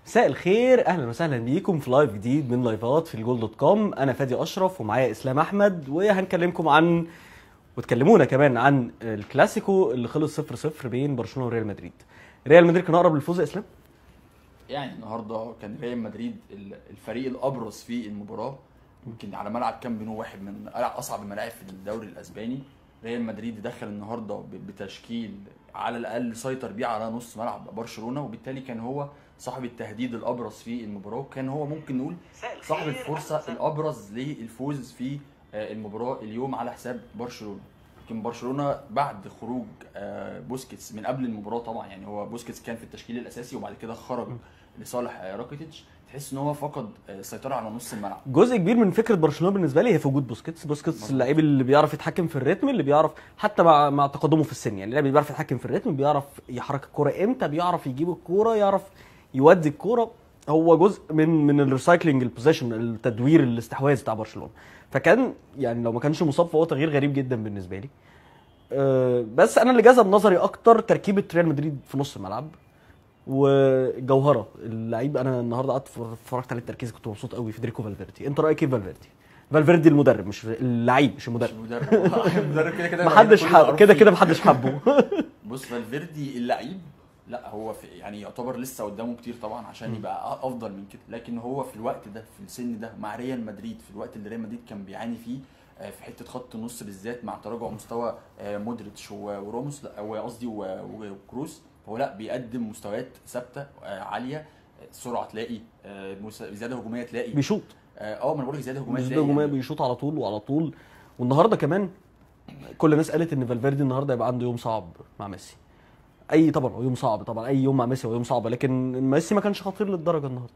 مساء الخير اهلا وسهلا بيكم في لايف جديد من لايفات في الجول دوت كوم انا فادي اشرف ومعايا اسلام احمد وهنكلمكم عن وتكلمونا كمان عن الكلاسيكو اللي خلص 0 0 بين برشلونه وريال مدريد ريال مدريد كان اقرب للفوز يا اسلام يعني النهارده كان ريال مدريد ال- الفريق الابرز في المباراه يمكن على ملعب كامب نو واحد من اصعب الملاعب في الدوري الاسباني ريال مدريد دخل النهارده ب- بتشكيل على الاقل سيطر بيه على نص ملعب برشلونه وبالتالي كان هو صاحب التهديد الابرز في المباراه وكان هو ممكن نقول صاحب الفرصه الابرز للفوز في آه، المباراه اليوم على حساب برشلونه يمكن برشلونه بعد خروج آه، بوسكيتس من قبل المباراه طبعا يعني هو بوسكيتس كان في التشكيل الاساسي وبعد كده خرج لصالح آه، راكيتيتش تحس ان هو فقد آه، السيطره على نص الملعب جزء كبير من فكره برشلونه بالنسبه لي هي في وجود بوسكيتس بوسكيتس مظبوط. اللعيب اللي بيعرف يتحكم في الريتم اللي بيعرف حتى مع مع تقدمه في السن يعني اللاعب اللي بيعرف يتحكم في الريتم بيعرف يحرك الكوره امتى بيعرف يجيب الكوره يعرف يودي الكوره هو جزء من من الريسايكلينج البوزيشن التدوير الاستحواذ بتاع برشلونه فكان يعني لو ما كانش مصاب فهو تغيير غريب جدا بالنسبه لي أه، بس انا اللي جذب نظري اكتر تركيبه ريال مدريد في نص الملعب وجوهره اللعيب انا النهارده قعدت اتفرجت عليه التركيز كنت مبسوط قوي فيدريكو فالفيردي انت رايك ايه في فالفيردي فالفيردي المدرب مش اللعيب مش مش المدرب المدرب المدرب كده كده محدش كله حب معروف كده فيه. كده محدش حبه بص فالفيردي اللعيب لا هو في يعني يعتبر لسه قدامه كتير طبعا عشان يبقى افضل من كده لكن هو في الوقت ده في السن ده مع ريال مدريد في الوقت اللي ريال مدريد كان بيعاني فيه آه، في حته خط النص بالذات مع تراجع مستوى آه، مودريتش و- وراموس لا هو قصدي و- وكروس هو لا بيقدم مستويات ثابته آه، عاليه آه، سرعه تلاقي آه، مس- زياده هجوميه تلاقي بيشوط اه آه، ما انا بقول لك زياده هجوميه مش تلاقي هجوميه يعني. بيشوط على طول وعلى طول والنهارده كمان كل الناس قالت ان فالفيردي النهارده يبقى عنده يوم صعب مع ميسي اي طبعا هو يوم صعب طبعا اي يوم مع ميسي هو يوم صعب لكن ميسي ما كانش خطير للدرجه النهارده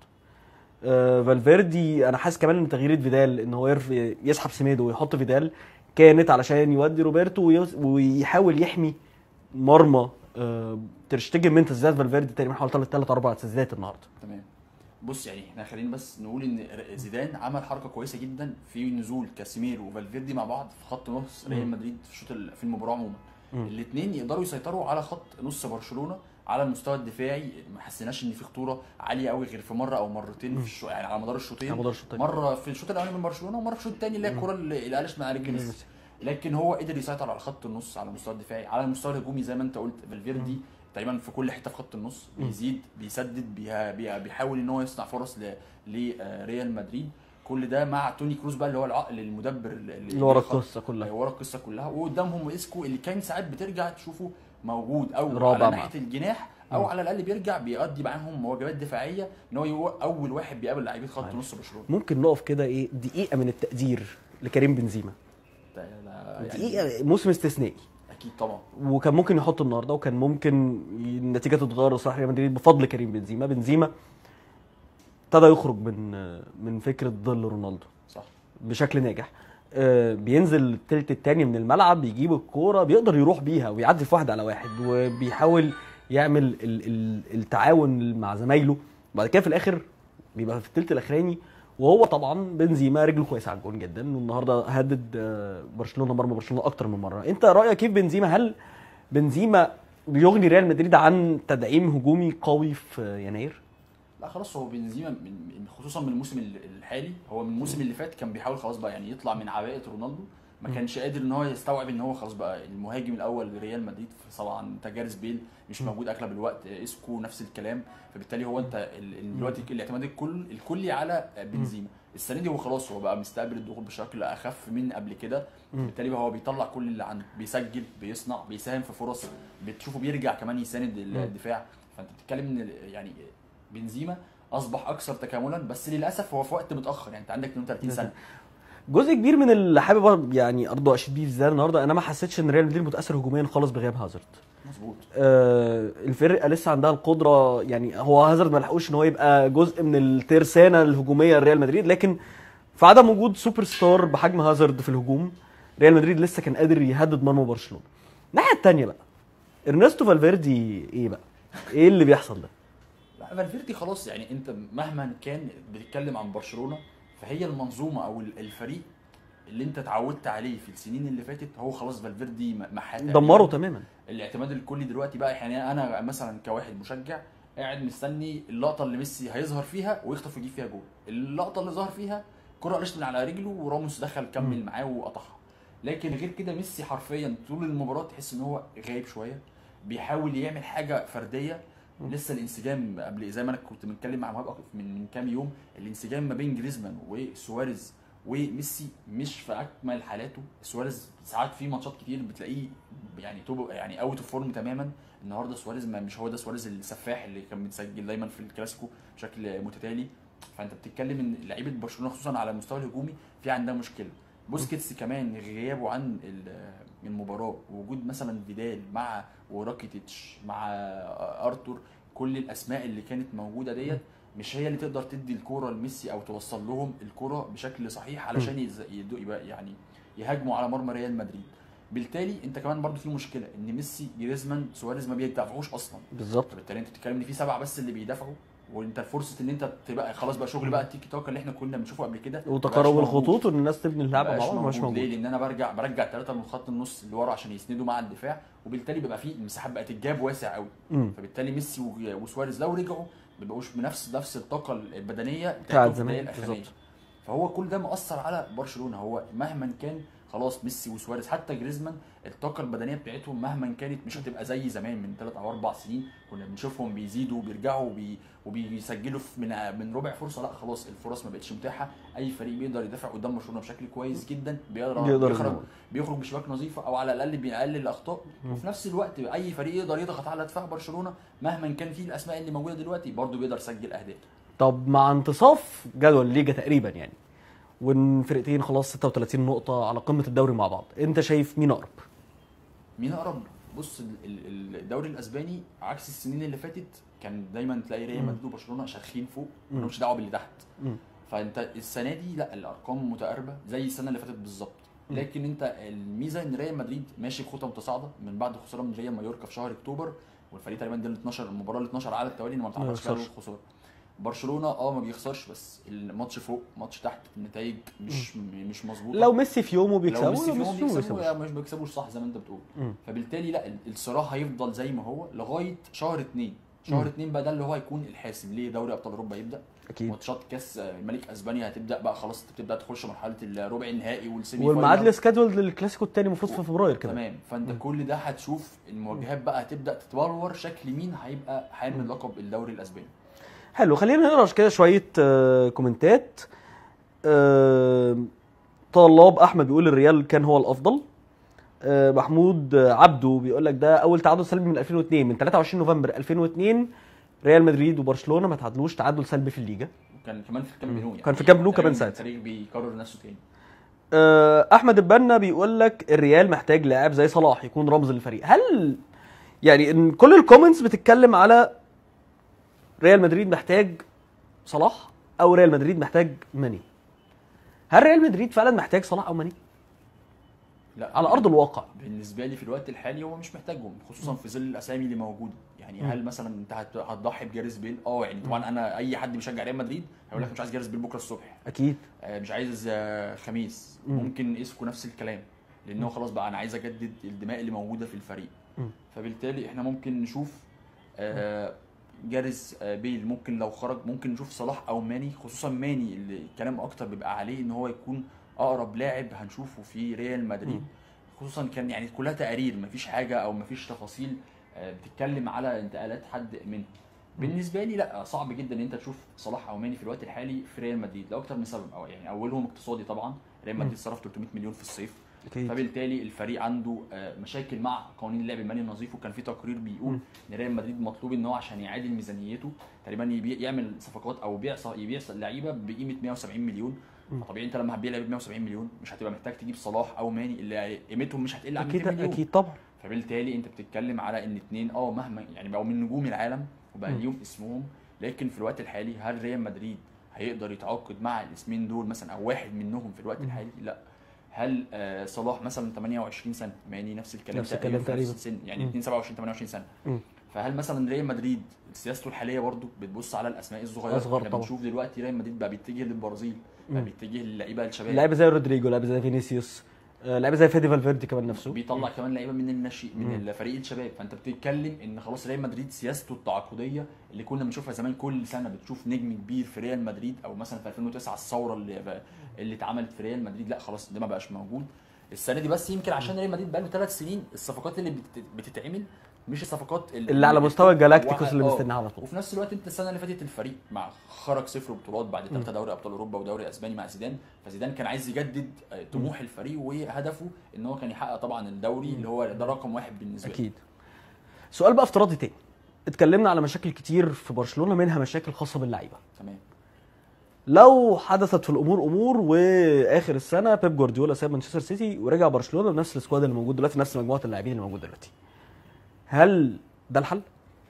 آه فالفيردي انا حاسس كمان ان تغيير فيدال ان هو يرف يسحب سميدو ويحط فيدال كانت علشان يودي روبرتو ويس- ويحاول يحمي مرمى آه ترشتجن من تسديدات فالفيردي تقريبا حوالي ثلاث ثلاث اربع تسديدات النهارده تمام بص يعني احنا خلينا بس نقول ان ر- زيدان عمل حركه كويسه جدا في نزول كاسيميرو وفالفيردي مع بعض في خط نص ريال مم. مدريد في الشوط ال- في المباراه عموما مم. الاثنين يقدروا يسيطروا على خط نص برشلونه على المستوى الدفاعي ما حسيناش ان في خطوره عاليه قوي غير في مره او مرتين في الشو... يعني على مدار الشوطين على مدار الشوطين. مره في الشوط الاولاني من برشلونه ومره في الشوط الثاني اللي هي الكره اللي اللي قالش مع رجل ميسي لكن هو قدر يسيطر على خط النص على المستوى الدفاعي على المستوى الهجومي زي ما انت قلت فالفيردي تقريبا في كل حته في خط النص بيزيد بيسدد بيها- بيها- بيحاول ان هو يصنع فرص ل- لريال مدريد كل ده مع توني كروز بقى اللي هو العقل المدبر اللي اللي ورا خط- القصه كلها ورا القصه كلها وقدامهم اسكو اللي كان ساعات بترجع تشوفه موجود او رابع على مع- ناحيه الجناح او على الاقل بيرجع بيقضي معاهم واجبات دفاعيه ان هو يو- اول واحد بيقابل لعيبه خط نص برشلونه ممكن نقف كده ايه دقيقه من التقدير لكريم بنزيما ده- ده يعني دقيقه موسم استثنائي اكيد طبعا وكان ممكن يحط النهارده وكان ممكن النتيجه تتغير لصالح ريال مدريد بفضل كريم بنزيما بنزيما ابتدى يخرج من من فكره ظل رونالدو صح بشكل ناجح آه، بينزل التلت التاني من الملعب بيجيب الكوره بيقدر يروح بيها ويعدي في واحد على واحد وبيحاول يعمل ال- ال- التعاون مع زمايله بعد كده في الاخر بيبقى في التلت الاخراني وهو طبعا بنزيما رجله كويسه على الجون جدا والنهارده هدد آه، برشلونه مرمى برشلونه اكتر من مره انت رايك كيف بنزيما هل بنزيما بيغني ريال مدريد عن تدعيم هجومي قوي في يناير لا خلاص هو بنزيما من من- خصوصا من الموسم ال- الحالي هو من الموسم اللي فات كان بيحاول خلاص بقى يعني يطلع من عباءه رونالدو ما كانش قادر ان هو يستوعب ان هو خلاص بقى المهاجم الاول لريال مدريد طبعا تجارس بيل مش موجود اغلب الوقت اسكو نفس الكلام فبالتالي هو انت ال- ال- دلوقتي الاعتماد الكل الكلي على بنزيما السنه دي هو خلاص هو بقى مستقبل الضغوط بشكل اخف من قبل كده بالتالي بقى هو بيطلع كل اللي عنده بيسجل بيصنع بيساهم في فرص بتشوفه بيرجع كمان يساند الدفاع فانت بتتكلم ان ال- يعني بنزيما اصبح اكثر تكاملا بس للاسف هو في وقت متاخر يعني انت عندك 32 سنه جزء كبير من اللي حابب يعني ارضه اشيد بيه ازاي النهارده انا ما حسيتش ان ريال مدريد متاثر هجوميا خالص بغياب هازارد مظبوط آه الفرقه لسه عندها القدره يعني هو هازارد ما لحقوش ان هو يبقى جزء من الترسانه الهجوميه لريال مدريد لكن في عدم وجود سوبر ستار بحجم هازارد في الهجوم ريال مدريد لسه كان قادر يهدد مرمى برشلونه الناحيه الثانيه بقى ارنستو فالفيردي ايه بقى ايه اللي بيحصل ده لا فالفيردي خلاص يعني انت مهما كان بتتكلم عن برشلونه فهي المنظومه او ال- الفريق اللي انت اتعودت عليه في السنين اللي فاتت هو خلاص فالفيردي م- محاه دمره تماما الاعتماد الكلي دلوقتي بقى يعني انا مثلا كواحد مشجع قاعد مستني اللقطه اللي ميسي هيظهر فيها ويخطف ويجيب فيها جول اللقطه اللي ظهر فيها كره قلشت من على رجله وراموس دخل كمل معاه وقطعها لكن غير كده ميسي حرفيا طول المباراه تحس ان هو غايب شويه بيحاول يعمل حاجه فرديه لسه الانسجام قبل زي ما انا كنت بنتكلم مع مهاب من من كام يوم الانسجام ما بين جريزمان وسواريز وميسي مش في اكمل حالاته سواريز ساعات في ماتشات كتير بتلاقيه يعني توب يعني اوت اوف فورم تماما النهارده سواريز ما مش هو ده سواريز السفاح اللي كان بيتسجل دايما في الكلاسيكو بشكل متتالي فانت بتتكلم ان لعيبه برشلونه خصوصا على المستوى الهجومي في عندها مشكله بوسكيتس كمان غيابه عن ال- المباراه وجود مثلا فيدال مع وراكيتيتش مع ارتور كل الاسماء اللي كانت موجوده ديت مش هي اللي تقدر تدي الكوره لميسي او توصل لهم الكوره بشكل صحيح علشان يز- يدو- يبقى يعني يهاجموا على مرمى ريال مدريد بالتالي انت كمان برضو في مشكله ان ميسي جريزمان سواريز ما بيدافعوش اصلا بالظبط فبالتالي انت بتتكلم ان في سبعه بس اللي بيدافعوا وانت فرصه ان انت تبقى خلاص بقى شغل بقى التيكي تاكا اللي احنا كنا بنشوفه قبل كده وتقارب مبقاش موجود. الخطوط وان الناس تبني اللعبه مع مبقاش بعض مش موجود. ليه؟ موجود لان انا برجع برجع ثلاثه من خط النص اللي ورا عشان يسندوا مع الدفاع وبالتالي بيبقى في المساحات بقت الجاب واسع قوي مم. فبالتالي ميسي و- وسواريز لو رجعوا ما بيبقوش بنفس نفس الطاقه البدنيه بتاعت بتاعتهم في زمان، الدقايق الاخرانيه بالظبط. فهو كل ده مأثر على برشلونه هو مهما كان خلاص ميسي وسواريز حتى جريزمان الطاقه البدنيه بتاعتهم مهما كانت مش هتبقى زي زمان من ثلاث او اربع سنين كنا بنشوفهم بيزيدوا وبيرجعوا وبي وبيسجلوا في من من ربع فرصه لا خلاص الفرص ما بقتش متاحه اي فريق بيقدر يدافع قدام برشلونه بشكل كويس جدا بيقدر يقدر يخرج يجيبه. بيخرج بشباك نظيفه او على الاقل بيقلل الاخطاء وفي نفس الوقت اي فريق يقدر يضغط على دفاع برشلونه مهما كان فيه الاسماء اللي موجوده دلوقتي برضه بيقدر يسجل اهداف طب مع انتصاف جدول الليجا تقريبا يعني وان فرقتين خلاص 36 نقطه على قمه الدوري مع بعض انت شايف مين اقرب مين اقرب بص ال- ال- الدوري الاسباني عكس السنين اللي فاتت كان دايما تلاقي ريال مم. مدريد وبرشلونه شارخين فوق مم. ملهمش دعوه باللي تحت مم. فانت السنه دي لا الارقام متقاربه زي السنه اللي فاتت بالظبط مم. لكن انت الميزه ان ريال مدريد ماشي بخطى متصاعده من بعد خساره من ريال مايوركا في شهر اكتوبر والفريق تقريبا ده ال 12 المباراه ال 12 على التوالي إن ما بتعرفش بيخسرش. فيها الخساره برشلونه اه ما بيخسرش بس الماتش فوق ماتش تحت النتائج مش مش مظبوطه لو ميسي في يومه لو بيكسبوا ميسي لو فيهم ميسي في يومه بيكسبوا بيكسبوش. مش بيكسبوش صح زي ما انت بتقول مم. فبالتالي لا الصراع هيفضل زي ما هو لغايه شهر اتنين شهر مم. اتنين بقى ده اللي هو هيكون الحاسم ليه دوري ابطال اوروبا يبدا اكيد ماتشات كاس الملك اسبانيا هتبدا بقى خلاص انت بتبدا تخش مرحله الربع النهائي والسيمي والميعاد فاينال. السكادول للكلاسيكو الثاني المفروض في فبراير كده تمام فانت مم. كل ده هتشوف المواجهات بقى هتبدا تتبلور شكل مين هيبقى حامل لقب الدوري الاسباني حلو خلينا نقرا كده شويه آه، كومنتات آه، طلاب احمد بيقول الريال كان هو الافضل آه، محمود آه، عبده بيقول لك ده اول تعادل سلبي من 2002 من 23 نوفمبر 2002 ريال مدريد وبرشلونه ما تعادلوش تعادل سلبي في الليجا وكان كمان في الكامب نو يعني كان في الكامب نو تقريباً كمان ساعتها. التاريخ بيكرر نفسه تاني آه، احمد البنا بيقول لك الريال محتاج لاعب زي صلاح يكون رمز للفريق هل يعني ان كل الكومنتس بتتكلم على ريال مدريد محتاج صلاح او ريال مدريد محتاج ماني هل ريال مدريد فعلا محتاج صلاح او ماني لا على ارض الواقع بالنسبه لي في الوقت الحالي هو مش محتاجهم خصوصا في ظل الاسامي اللي موجوده يعني مم. هل مثلا انت هت- هتضحي بجاريس بيل اه يعني طبعا انا اي حد بيشجع ريال مدريد هيقول لك مش عايز جاريس بيل بكره الصبح اكيد آه، مش عايز آه، خميس مم. ممكن اسكو نفس الكلام لانه خلاص بقى انا عايز اجدد الدماء اللي موجوده في الفريق مم. فبالتالي احنا ممكن نشوف آه، جاريس آه، بيل ممكن لو خرج ممكن نشوف صلاح او ماني خصوصا ماني اللي الكلام اكتر بيبقى عليه ان هو يكون اقرب لاعب هنشوفه في ريال مدريد مم. خصوصا كان يعني كلها تقارير مفيش حاجه او مفيش تفاصيل آه، بتتكلم على انتقالات حد منهم بالنسبه لي لا صعب جدا ان انت تشوف صلاح او ماني في الوقت الحالي في ريال مدريد لاكتر من سبب او يعني اولهم اقتصادي طبعا ريال مدريد صرف 300 مليون في الصيف اكيد فبالتالي الفريق عنده آه، مشاكل مع قوانين اللعب المالي النظيف وكان في تقرير بيقول ان ريال مدريد مطلوب ان هو عشان يعادل ميزانيته تقريبا يبيع يعمل صفقات او يبيع يبيع لعيبه بقيمه 170 مليون فطبيعي انت لما هتبيع لعيبه ب 170 مليون مش هتبقى محتاج تجيب صلاح او ماني اللي قيمتهم مش هتقل عن 200 اكيد مليون اكيد طبعا فبالتالي انت بتتكلم على ان اتنين اه مهما يعني بقوا من نجوم العالم وبقى مم. ليهم اسمهم لكن في الوقت الحالي هل ريال مدريد هيقدر يتعاقد مع الاسمين دول مثلا او واحد منهم في الوقت مم. الحالي لا هل آه صلاح مثلا 28 سنه ماني نفس الكلام نفس الكلام في تقريبا. نفس السن يعني مم. 2 27 28 سنه مم. فهل مثلا ريال مدريد سياسته الحاليه برضو بتبص على الاسماء الصغيره أصغر احنا طبعا. بنشوف دلوقتي ريال مدريد بقى بيتجه للبرازيل بقى مم. بيتجه للعيبه الشباب لعيبه زي رودريجو لعيبه زي فينيسيوس آه، لعيبه زي فيدي فالفيردي كمان نفسه بيطلع كمان لعيبه من الناشئ من الفريق الشباب فانت بتتكلم ان خلاص ريال مدريد سياسته التعاقديه اللي كنا بنشوفها زمان كل سنه بتشوف نجم كبير في ريال مدريد او مثلا في 2009 الثوره اللي اللي اتعملت في ريال مدريد لا خلاص ده ما بقاش موجود السنه دي بس يمكن عشان ريال مدريد بقى له ثلاث سنين الصفقات اللي بت- بتتعمل مش الصفقات اللي على مستوى الجالاكتيكوس اللي آه. مستناها على طول وفي نفس الوقت انت السنه اللي فاتت الفريق مع خرج صفر بطولات بعد ثلاثه دوري ابطال اوروبا ودوري اسباني مع زيدان فزيدان كان عايز يجدد آه، طموح الفريق وهدفه ان هو كان يحقق طبعا الدوري اللي هو ده رقم واحد بالنسبه له اكيد سؤال بقى افتراضي تاني اتكلمنا على مشاكل كتير في برشلونه منها مشاكل خاصه باللعيبه تمام لو حدثت في الامور امور واخر السنه بيب جوارديولا ساب مانشستر سيتي ورجع برشلونه بنفس السكواد اللي موجود دلوقتي نفس مجموعه اللاعبين اللي موجود دلوقتي هل ده الحل؟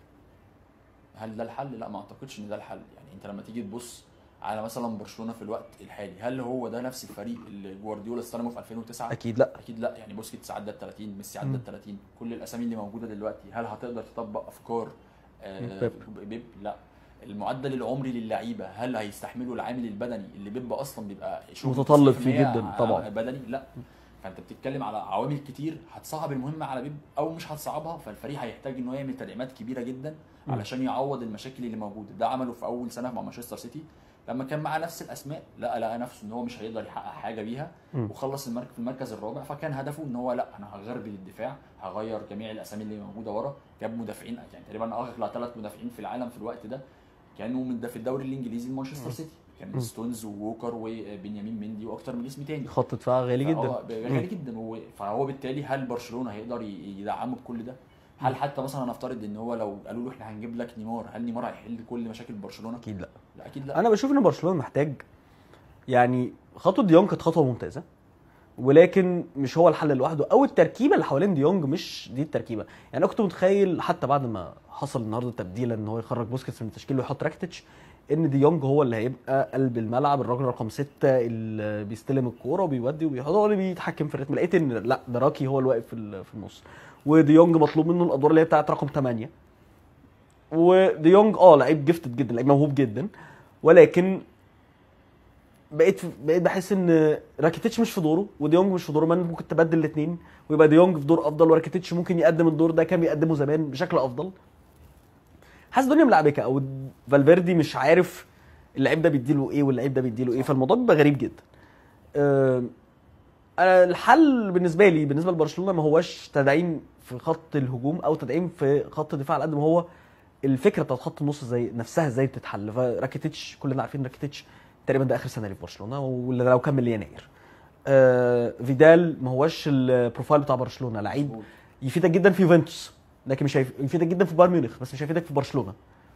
هل ده الحل؟ لا ما اعتقدش ان ده الحل يعني انت لما تيجي تبص على مثلا برشلونه في الوقت الحالي هل هو ده نفس الفريق اللي جوارديولا استلمه في 2009 اكيد لا اكيد لا يعني بوسكيتس عدى ال 30 ميسي عدى ال 30 كل الاسامي اللي موجوده دلوقتي هل هتقدر تطبق افكار آه بيب. بيب لا المعدل العمري للعيبه هل هيستحملوا العامل البدني اللي بيب اصلا بيبقى شغل متطلب 90% فيه جدا طبعاً. بدني لا فانت بتتكلم على عوامل كتير هتصعب المهمه على بيب او مش هتصعبها فالفريق هيحتاج ان هو يعمل تدعيمات كبيره جدا علشان يعوض المشاكل اللي موجوده ده عمله في اول سنه مع مانشستر سيتي لما كان معاه نفس الاسماء لا لقى نفسه ان هو مش هيقدر يحقق حاجه بيها مم. وخلص المركز في المركز الرابع فكان هدفه ان هو لا انا هغربل الدفاع هغير جميع الاسامي اللي موجوده ورا جاب مدافعين يعني تقريبا اغلى ثلاث مدافعين في العالم في الوقت ده كانوا من ده في الدوري الانجليزي لمانشستر سيتي كان ستونز ووكر وبنيامين مندي واكتر من اسم تاني خط دفاع غالي جدا فهو غالي جدا هو فهو بالتالي هل برشلونه هيقدر ي- يدعمه بكل ده؟ هل حتى مثلا نفترض ان هو لو قالوا له احنا هنجيب لك نيمار هل نيمار هيحل كل مشاكل برشلونه؟ اكيد لا لا اكيد لا انا بشوف ان برشلونه محتاج يعني خطوه ديونج كانت خطوه ممتازه ولكن مش هو الحل لوحده او التركيبه اللي حوالين ديونج مش دي التركيبه يعني انا كنت متخيل حتى بعد ما حصل النهارده تبديلا ان هو يخرج بوسكيتس من التشكيل ويحط راكيتيتش ان ديونج هو اللي هيبقى قلب الملعب الراجل رقم ستة اللي بيستلم الكوره وبيودي وبيحط هو اللي بيتحكم في الريتم لقيت ان لا ده راكي هو اللي واقف في ال- في النص وديونج مطلوب منه الادوار اللي هي بتاعت رقم 8 وديونج اه لعيب جيفتد جدا لعيب موهوب جدا ولكن بقيت بقيت بحس ان راكيتيتش مش في دوره وديونج مش في دوره ما أنت ممكن تبدل الاثنين ويبقى ديونج في دور افضل وراكيتيتش ممكن يقدم الدور ده كان بيقدمه زمان بشكل افضل حاسس الدنيا ملعبكه او فالفيردي مش عارف اللعيب ده بيديله ايه واللعيب ده بيديله ايه فالموضوع بيبقى غريب جدا آه، انا الحل بالنسبه لي بالنسبه لبرشلونه ما هوش تدعيم في خط الهجوم او تدعيم في خط الدفاع على قد ما هو الفكره بتاعت خط النص زي نفسها ازاي بتتحل فراكيتيتش كلنا عارفين راكيتيتش تقريبا ده اخر سنه ليه في برشلونه واللي لو كمل يناير آه فيدال ما هوش البروفايل بتاع برشلونه لعيب مظبوط. يفيدك جدا في يوفنتوس لكن مش هيف- يفيدك جدا في بايرن ميونخ بس مش هيفيدك في برشلونه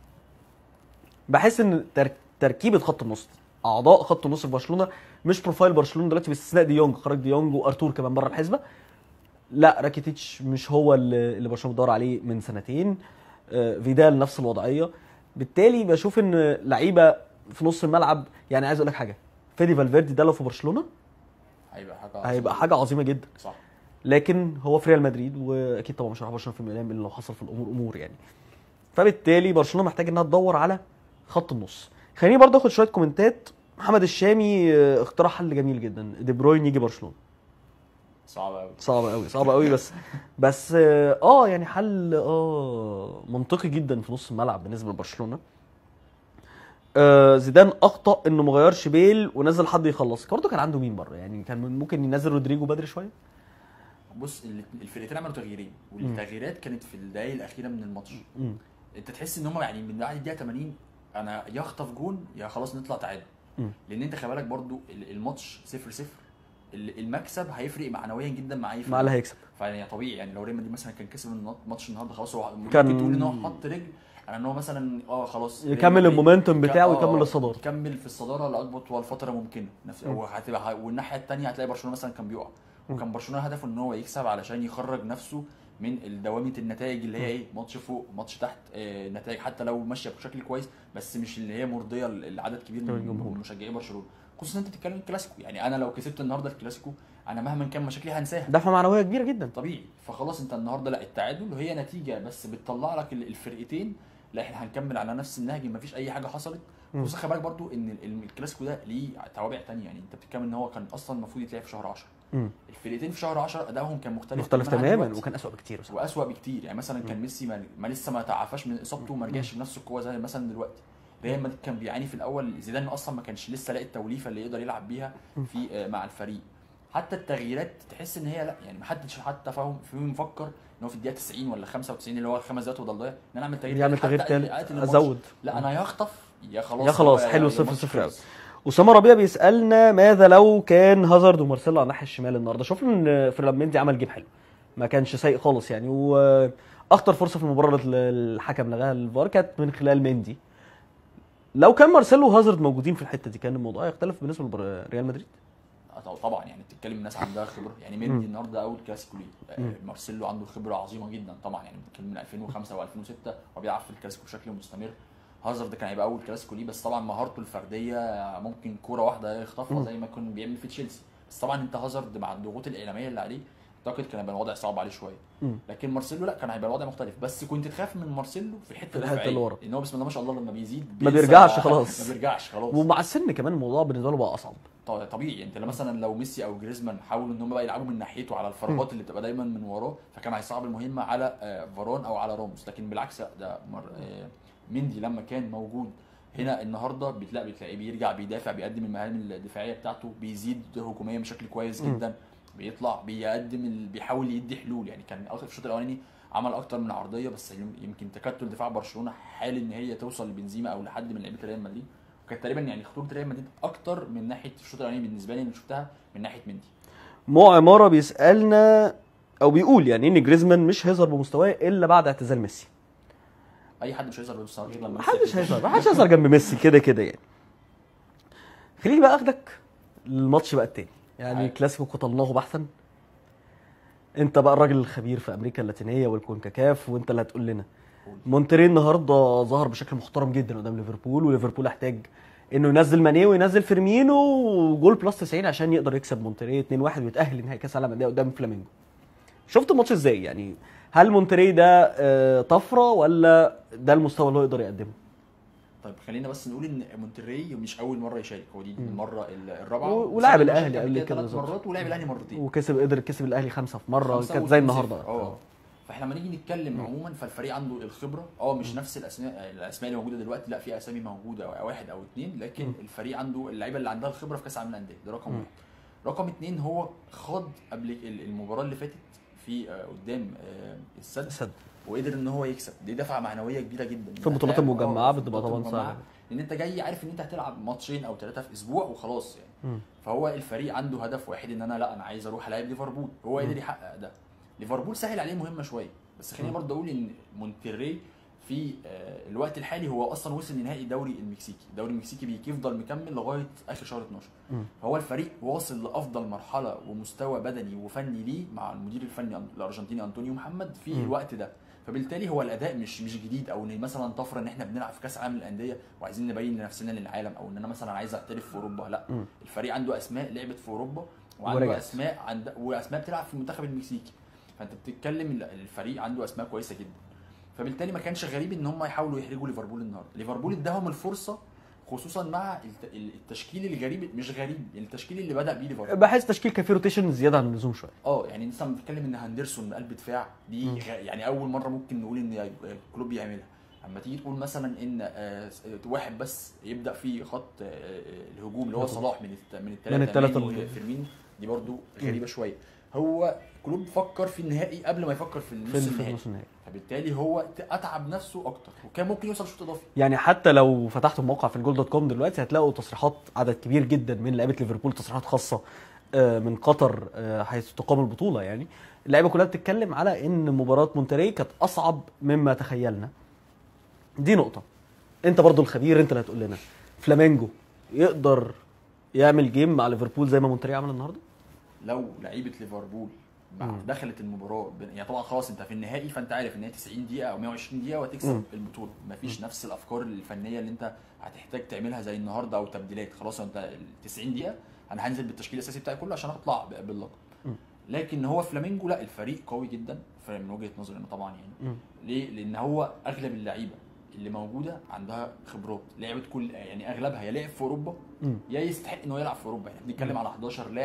بحس ان تر... تركيبه خط النص اعضاء خط النص في برشلونه مش بروفايل برشلونه دلوقتي باستثناء ديونج خرج ديونج وارتور كمان بره الحسبه لا راكيتيتش مش هو اللي اللي برشلونه بتدور عليه من سنتين آه، فيدال نفس الوضعيه بالتالي بشوف ان لعيبه في نص الملعب يعني عايز اقول لك حاجه فيدي فالفيردي ده لو في برشلونه هيبقى حاجه هيبقى عظيمة. حاجه عظيمه جدا صح لكن هو في ريال مدريد واكيد طبعا مش هيروح برشلونه في يوم من الايام الا لو حصل في الامور امور يعني فبالتالي برشلونه محتاج انها تدور على خط النص خليني برضه اخد شويه كومنتات محمد الشامي آه، اخترع حل جميل جدا دي بروين يجي برشلونه صعب قوي صعب قوي صعب قوي بس بس اه آه، يعني حل اه منطقي جدا في نص الملعب بالنسبه لبرشلونه آه زيدان اخطا انه ما غيرش بيل ونزل حد يخلص برضه كان عنده مين بره يعني كان ممكن ينزل رودريجو بدري شويه بص ال- الفرقتين عملوا تغييرين والتغييرات كانت في الدقايق الاخيره من الماتش مم. انت تحس ان هم يعني من بعد الدقيقه 80 انا يا اخطف جون يا خلاص نطلع تعادل مم. لان انت خلي بالك برضو ال- الماتش 0 0 المكسب هيفرق معنويا جدا مع اي فريق مع اللي هيكسب فيعني طبيعي يعني لو ريال مدريد مثلا كان كسب النط- الماتش النهارده خلاص هو ممكن كان- تقول ان هو حط رجل على ان هو مثلا اه خلاص ريال يكمل مدريد المومنتوم كان- بتاعه آه، ويكمل الصداره يكمل في الصداره لاكبر طول فتره ممكنه نفس وهتبقى والناحيه الثانيه هتلاقي برشلونه مثلا كان بيقع وكان برشلونه هدفه ان هو يكسب علشان يخرج نفسه من دوامه النتائج اللي هي ايه ماتش فوق ماتش تحت آه نتائج حتى لو ماشيه بشكل كويس بس مش اللي هي مرضيه لعدد كبير من من الجمهور. من مشجعي برشلونه خصوصا انت بتتكلم الكلاسيكو يعني انا لو كسبت النهارده الكلاسيكو انا مهما كان مشاكلي هنساها دفعه معنويه كبيره جدا طبيعي فخلاص انت النهارده لا التعادل هي نتيجه بس بتطلع لك ال- الفرقتين لا احنا هنكمل على نفس النهج مفيش اي حاجه حصلت مم. خصوصا خلي بالك برضو ان ال- الكلاسيكو ده ليه توابع تانية يعني انت بتتكلم ان هو كان اصلا المفروض يتلعب في شهر 10 مم. الفرقتين في شهر 10 ادائهم كان مختلف مختلف عن تماما دلوقتي. وكان اسوء بكتير بصراحة. واسوأ بكتير يعني مثلا كان ميسي ما, ما لسه ما تعافاش من اصابته وما رجعش بنفس القوه زي مثلا دلوقتي ريال مدريد كان بيعاني في الاول زيدان اصلا ما كانش لسه لاقي التوليفه اللي يقدر يلعب بيها في آه، مع الفريق حتى التغييرات تحس ان هي لا يعني ما حدش حتى فاهم فيهم مفكر ان هو في الدقيقه 90 ولا 95 اللي هو الخمس دقايق وضل ضايع ان انا اعمل تغيير يعمل تاني تغيير حتى تالت أقتل الماتش. ازود لا انا يا اخطف يا خلاص يا خلاص هو- حلو يا صفر الماتش صفر قوي خلص. اسامه ربيع بيسالنا ماذا لو كان هازارد ومارسيلو على الناحيه الشمال النهارده شفنا ان فيرلاند مندي عمل جيم حلو ما كانش سيء خالص يعني واخطر فرصه في المباراه اللي الحكم لغاها الفار كانت من خلال مندي لو كان مارسيلو وهازارد موجودين في الحته دي كان الموضوع يختلف بالنسبه لريال مدريد آه طب- طبعا يعني بتتكلم ناس عندها خبره يعني مندي النهارده اول كلاسيكو ليه آه، مارسيلو عنده خبره عظيمه جدا طبعا يعني بنتكلم من 2005 و2006 هو بيلعب في الكلاسيكو بشكل مستمر هازارد كان هيبقى اول كلاسيكو ليه بس طبعا مهارته الفرديه ممكن كوره واحده يخطفها زي ما كان بيعمل في تشيلسي بس طبعا انت هازارد مع الضغوط الاعلاميه اللي عليه اعتقد كان هيبقى الوضع صعب عليه شويه مم. لكن مارسيلو لا كان هيبقى الوضع مختلف بس كنت تخاف من مارسيلو في الحته في الحتة الدفاعية، اللي ورا. ان هو بسم الله ما شاء الله لما بيزيد ما بينسى- بيرجعش خلاص. ما بيرجعش خلاص ومع السن كمان الموضوع بالنسبه له بقى اصعب طبعا طبيعي انت لو مثلا لو ميسي او جريزمان حاولوا ان هم بقى يلعبوا من ناحيته على الفراغات اللي بتبقى دايما من وراه فكان هيصعب المهمه على آه، فاران او على راموس لكن بالعكس لا ده مر... آه، مندي لما كان موجود هنا النهارده بتلاقي بتلاقيه بيرجع بيدافع بيقدم المهام الدفاعيه بتاعته بيزيد هجوميا بشكل كويس مم. جدا بيطلع بيقدم ال... بيحاول يدي حلول يعني كان اكتر في الشوط الاولاني عمل اكتر من عرضيه بس يمكن تكتل دفاع برشلونه حال ان هي توصل لبنزيما او لحد من لعيبه ريال مدريد وكانت تقريبا يعني خطوره ريال مدريد اكتر من ناحيه الشوط الاولاني بالنسبه لي اللي شفتها من ناحيه مندي مو عماره بيسالنا او بيقول يعني ان جريزمان مش هيظهر بمستواه الا بعد اعتزال ميسي اي حد مش هيظهر بمستوى غير لما محدش هيظهر محدش هيظهر جنب ميسي كده كده يعني خليني بقى اخدك الماتش بقى التاني يعني عادي. كلاسيكو قتلناه بحثا انت بقى الراجل الخبير في امريكا اللاتينيه والكونكاكاف وانت اللي هتقول لنا مونتري النهارده ظهر بشكل محترم جدا قدام ليفربول وليفربول احتاج انه ينزل ماني وينزل فيرمينو وجول بلس 90 عشان يقدر يكسب مونتري 2-1 ويتاهل لنهائي كاس العالم للانديه قدام فلامينجو شفت الماتش ازاي يعني هل مونتري ده آه، طفره ولا ده المستوى اللي هو يقدر يقدمه طيب خلينا بس نقول ان مونتري مش اول مره يشارك هو دي المره ال- الرابعه و- ولاعب وسجل الأهلي قبل قبل كده كده ثلاث بالظبط. مرات ولعب الاهلي مرتين وكسب قدر كسب الاهلي خمسه في مره خمسة كانت زي واتنين النهارده صفر. اه فاحنا لما نيجي نتكلم عموما فالفريق عنده الخبره اه مش نفس الاسماء الاسماء اللي موجوده دلوقتي لا في اسامي موجوده واحد او اثنين لكن الفريق عنده اللعيبه اللي عندها الخبره في كاس العالم للانديه ده رقم مم. واحد رقم اثنين هو خاض قبل ال- المباراه اللي فاتت في آه، قدام آه، السد السد وقدر ان هو يكسب دي دفعه معنويه كبيره جدا في البطولات إنت- المجمعة آه، في بتبقى البطولات طبعاً المجمعة. صعبة. لان انت جاي عارف ان انت هتلعب ماتشين او ثلاثه في اسبوع وخلاص يعني مم. فهو الفريق عنده هدف واحد ان انا لا انا عايز اروح العب ليفربول هو قدر يحقق ده ليفربول سهل عليه مهمه شويه بس خليني مم. برضه اقول ان مونتري في آه، الوقت الحالي هو اصلا وصل لنهائي الدوري المكسيكي الدوري المكسيكي بيفضل مكمل لغايه اخر شهر 12 مم. فهو الفريق واصل لافضل مرحله ومستوى بدني وفني ليه مع المدير الفني الارجنتيني انطونيو محمد في مم. الوقت ده فبالتالي هو الاداء مش مش جديد او ان مثلا طفره ان احنا بنلعب في كاس العالم للانديه وعايزين نبين لنفسنا للعالم او ان انا مثلا عايز احترف في اوروبا لا مم. الفريق عنده اسماء لعبت في اوروبا وعنده ورجعت. اسماء عند واسماء بتلعب في المنتخب المكسيكي فانت بتتكلم ال- الفريق عنده اسماء كويسه جدا فبالتالي ما كانش غريب ان هم يحاولوا يحرجوا ليفربول النهارده ليفربول اداهم الفرصه خصوصا مع الت- التشكيل الغريب مش غريب التشكيل اللي بدا بيه ليفربول بحس تشكيل كان فيه روتيشن زياده عن اللزوم شويه اه يعني انت لما بتتكلم ان هاندرسون قلب دفاع دي مم. غ- يعني اول مره ممكن نقول ان كلوب يعملها اما تيجي تقول مثلا ان آه، واحد بس يبدا في خط آه، آه، الهجوم اللي هو الهجوم. صلاح من الت- من الثلاثه من التلاتة اللي- وفيرمينو دي برضو غريبه شويه هو كلوب فكر في النهائي قبل ما يفكر في في النص في النهائي النص النهائي فبالتالي هو ت- اتعب نفسه اكتر وكان ممكن يوصل شوط اضافي يعني حتى لو فتحتوا الموقع في الجول دوت كوم دلوقتي هتلاقوا تصريحات عدد كبير جدا من لعيبه ليفربول تصريحات خاصه آه، من قطر آه، حيث تقام البطوله يعني اللعيبه كلها بتتكلم على ان مباراه مونتري كانت اصعب مما تخيلنا دي نقطه انت برضو الخبير انت اللي هتقول لنا فلامينجو يقدر يعمل جيم مع ليفربول زي ما مونتري عمل النهارده لو لعيبه ليفربول مع مم. دخلت المباراه ب- يعني طبعا خلاص انت في النهائي فانت عارف ان هي 90 دقيقه او 120 دقيقه وهتكسب مم. البطوله مفيش نفس الافكار الفنيه اللي انت هتحتاج تعملها زي النهارده او تبديلات خلاص انت ال 90 دقيقه انا هنزل بالتشكيل الاساسي بتاعي كله عشان اطلع ب- باللقب مم. لكن هو فلامينجو لا الفريق قوي جدا ف- من وجهه نظري انا طبعا يعني مم. ليه؟ لان هو اغلب اللعيبه اللي موجوده عندها خبرات لعبت كل يعني اغلبها يا لعب في اوروبا مم. يا يستحق انه يلعب في اوروبا يعني بنتكلم على 11 لاعب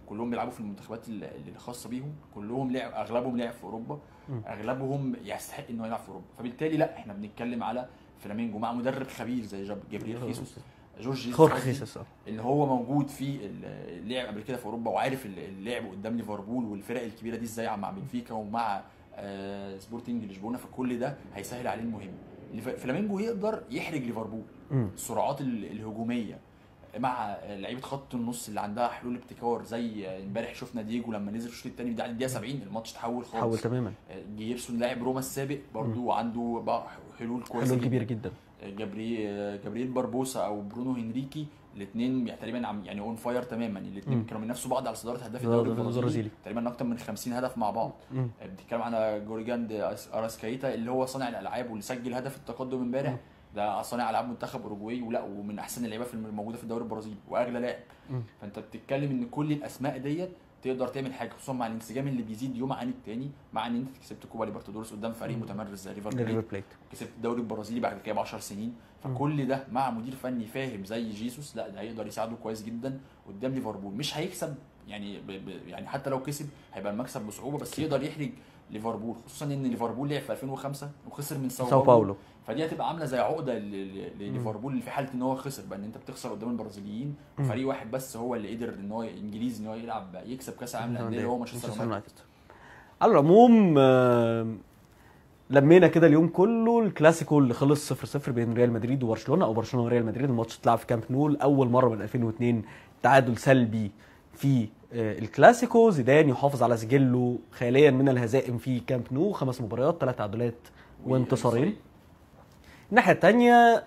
كلهم بيلعبوا في المنتخبات ال- اللي الخاصه بيهم كلهم لعب اغلبهم لعب في اوروبا اغلبهم يستحق انه يلعب في اوروبا فبالتالي لا احنا بنتكلم على فلامينجو مع مدرب خبير زي جاب- جابريل خيسوس جورج جيسوس خورخ قصدي. خيسوس آه. اللي هو موجود في اللعب قبل كده في اوروبا وعارف اللعب قدام ليفربول والفرق الكبيره دي ازاي مع بنفيكا ومع آه، سبورتنج لشبونه فكل ده هيسهل عليه المهم ليف- فلامينجو يقدر يحرج ليفربول مم. السرعات ال- الهجوميه مع لعيبه خط النص اللي عندها حلول ابتكار زي امبارح شفنا دييجو لما نزل الشوط الثاني ده على الدقيقه 70 الماتش تحول خالص حول تماما جيرسون لاعب روما السابق برضو عنده بقى حلول كويسه حلول جداً. كبير جدا جابرييل جابرييل باربوسا او برونو هنريكي الاثنين تقريبا عم يعني اون فاير تماما الاثنين مم. كانوا بينافسوا بعض على صداره هداف ده- الدوري ده- ده البرازيلي البرازيلي. تقريبا اكتر من 50 هدف مع بعض مم. بتتكلم على جورجاند اراسكايتا اللي هو صانع الالعاب واللي سجل هدف التقدم امبارح مم. ده صانع العاب منتخب اوروجواي ولا ومن احسن اللعيبه في الموجوده في الدوري البرازيلي واغلى لاعب مم. فانت بتتكلم ان كل الاسماء ديت تقدر تعمل حاجه خصوصا مع الانسجام اللي بيزيد يوم عن التاني مع ان انت كسبت كوبا ليبرتادورس قدام فريق مم. متمرس زي ريفر بليت ريفر بليت كسبت الدوري البرازيلي بعد كده ب 10 سنين فكل ده مع مدير فني فاهم زي جيسوس لا ده هيقدر يساعده كويس جدا قدام ليفربول مش هيكسب يعني ب ب يعني حتى لو كسب هيبقى المكسب بصعوبه بس يقدر يحرج ليفربول خصوصا ان ليفربول لعب في 2005 وخسر من ساو, ساو باولو فدي هتبقى عامله زي عقده ل- ل- لليفربول في حاله ان هو خسر بقى ان انت بتخسر قدام البرازيليين مم. فريق واحد بس هو اللي قدر ان هو انجليزي ان هو يلعب يكسب كاس العالم للانديه اللي هو مانشستر يونايتد على العموم آه، لمينا كده اليوم كله الكلاسيكو اللي خلص 0 0 بين ريال مدريد وبرشلونه او برشلونه وريال مدريد الماتش اتلعب في كامب نو اول مره من 2002 تعادل سلبي في آه، الكلاسيكو زيدان يحافظ على سجله خاليا من الهزائم في كامب نو خمس مباريات ثلاث تعادلات وانتصارين الناحيه الثانيه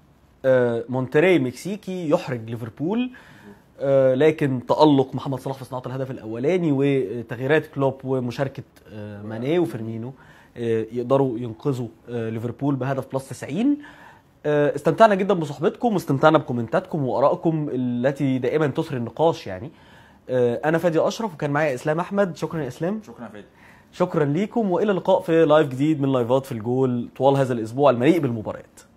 مونتري مكسيكي يحرج ليفربول آه، لكن تألق محمد صلاح في صناعة الهدف الأولاني وتغييرات كلوب ومشاركة آه، ماني وفيرمينو آه، يقدروا ينقذوا آه، ليفربول بهدف بلس 90 آه، استمتعنا جدا بصحبتكم واستمتعنا بكومنتاتكم وآرائكم التي دائما تثري النقاش يعني آه، أنا فادي أشرف وكان معايا إسلام أحمد شكرا يا إسلام شكرا يا فادي شكرا ليكم وإلى اللقاء في لايف جديد من لايفات في الجول طوال هذا الأسبوع المليء بالمباريات